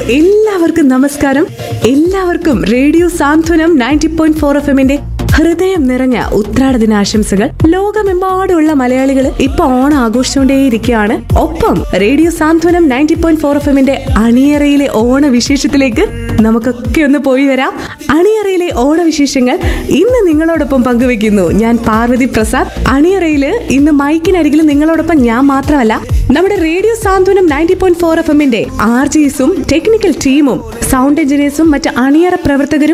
എല്ലാവർക്കും നമസ്കാരം എല്ലാവർക്കും radio Santhwanam ninety point four F എമ്മിന്റെ ഹൃദയം നിറഞ്ഞ ഉത്രാട ദിനാശംസകൾ ലോകമെമ്പാടുമുള്ള മലയാളികൾ ഇപ്പൊ ഓണം ആഘോഷിച്ചുകൊണ്ടേയിരിക്കുകയാണ് ഒപ്പം radio Santhwanam ninety point four F എമ്മിന്റെ അണിയറയിലെ ഓണ വിശേഷത്തിലേക്ക് നമുക്കൊക്കെ ഒന്ന് പോയി വരാം അണിയറയിലെ ഓണവിശേഷങ്ങൾ ഇന്ന് നിങ്ങളോടൊപ്പം പങ്കുവെക്കുന്നു ഞാൻ പാർവതി പ്രസാദ് അണിയറയില് ഇന്ന് മൈക്കിനരികിൽ നിങ്ങളോടൊപ്പം ഞാൻ മാത്രമല്ല നമ്മുടെ radio Santhwanam ninety point four F എമ്മിന്റെ ആർ ജിസും ടെക്നിക്കൽ ടീമും സൗണ്ട് എഞ്ചിനീയേഴ്സും മറ്റ് അണിയറ പ്രവർത്തകരും